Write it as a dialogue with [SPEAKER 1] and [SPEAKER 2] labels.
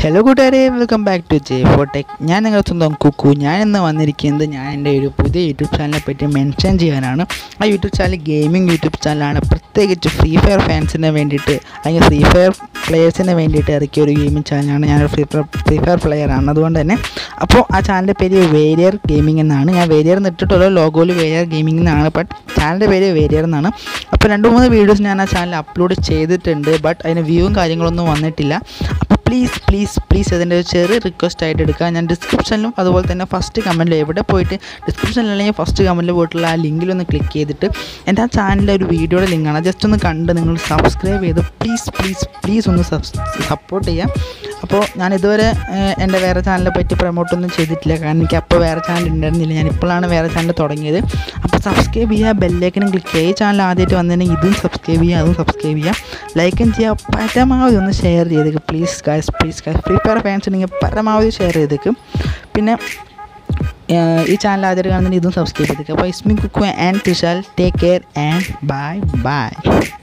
[SPEAKER 1] hello കൂട്ടുകാരെ welcome back to J Fotech ഞാൻ നിങ്ങളുടെ സ്വന്തം കുക്കു ഞാൻ ഇന്ന് വന്നിരിക്കുന്നത് ഞാൻ എൻ്റെ ഒരു പുതിയ യൂട്യൂബ് ചാനലിനെ പറ്റി മെൻഷൻ ചെയ്യാനാണ് ആ യൂട്യൂബ് ചാനൽ ഗെയിമിംഗ് യൂട്യൂബ് ചാനലാണ് പ്രത്യേകിച്ച് ഫ്രീ ഫയർ ഫാൻസിന് വേണ്ടിയിട്ട് അല്ലെങ്കിൽ ഫ്രീ ഫയർ പ്ലെയേഴ്സിന് വേണ്ടിയിട്ട് ഇറക്കിയ ഒരു ഗെയിമിംഗ് ചാനലാണ് ഞാൻ ഫ്രീ ഫയർ ഫ്രീ ഫയർ പ്ലെയറാണ് അതുകൊണ്ട് തന്നെ അപ്പോൾ ആ ചാനലിൻ്റെ പേര് വേരിയർ ഗെയിമിംഗ് എന്നാണ് ഞാൻ വേരിയർ എന്നിട്ടുള്ള ലോഗോയിൽ വേരിയർ ഗെയിമിംഗ് എന്നാണ് ബട്ട് ചാനലിൻ്റെ പേര് വേരിയർ എന്നാണ് അപ്പോൾ രണ്ട് മൂന്ന് വീഡിയോസ് ഞാൻ ആ ചാനൽ അപ്ലോഡ് ചെയ്തിട്ടുണ്ട് ബട്ട് അതിന് വ്യൂവും കാര്യങ്ങളൊന്നും വന്നിട്ടില്ല അപ്പോൾ പ്ലീസ് പ്ലീസ് പ്ലീസ് അതിൻ്റെ ഒരു ചെറിയ റിക്വസ്റ്റ് ആയിട്ട് എടുക്കുക ഞാൻ ഡിസ്ക്രിപ്ഷനിലും അതുപോലെ തന്നെ ഫസ്റ്റ് കമൻറ്റിലും എവിടെ പോയിട്ട് ഡിസ്ക്രിപ്ഷനിൽ അല്ലെങ്കിൽ ഫസ്റ്റ് കമൻറ്റിൽ പോയിട്ടുള്ള ആ ലിങ്കിലൊന്ന് ക്ലിക്ക് ചെയ്തിട്ട് എൻ്റെ ആ ചാനലിൻ്റെ ഒരു വീഡിയോയുടെ ലിങ്കാണ് ജസ്റ്റ് ഒന്ന് കണ്ട് നിങ്ങൾ സബ്സ്ക്രൈബ് ചെയ്ത് പ്ലീസ് പ്ലീസ് പ്ലീസ് ഒന്ന് സപ്പോർട്ട് ചെയ്യാം അപ്പോൾ ഞാൻ ഇതുവരെ ഏഹ്, എൻ്റെ വേറെ ചാനലിനെ പറ്റി പ്രൊമോട്ടൊന്നും ചെയ്തിട്ടില്ല കാരണം എനിക്ക് അപ്പോൾ വേറെ ചാനൽ ഉണ്ടായിരുന്നില്ല ഞാൻ ഇപ്പോഴാണ് വേറെ ചാനൽ തുടങ്ങിയത് അപ്പോൾ സബ്സ്ക്രൈബ് ചെയ്യുക ബെല്ലേക്കിനും ക്ലിക്ക് ചെയ്യുക ഈ ചാനൽ ആദ്യമായിട്ട് വന്നിട്ടുണ്ടെങ്കിൽ ഇതും സബ്സ്ക്രൈബ് ചെയ്യുക അതും സബ്സ്ക്രൈബ് ചെയ്യുക ലൈക്കും ചെയ്യുക പരമാവധി ഒന്ന് ഷെയർ ചെയ്തേക്ക് please guys please guys free fire fans ഉണ്ടെങ്കിൽ പരമാവധി ഷെയർ ചെയ്തേക്കും പിന്നെ ഏഹ്, ഈ ചാനൽ ആദ്യമായിട്ട് കാണുന്നുണ്ടെങ്കിൽ ഇതും സബ്സ്ക്രൈബ് ചെയ്തേക്കും അപ്പോൾ Ismi Kukku and Thushal take care and bye by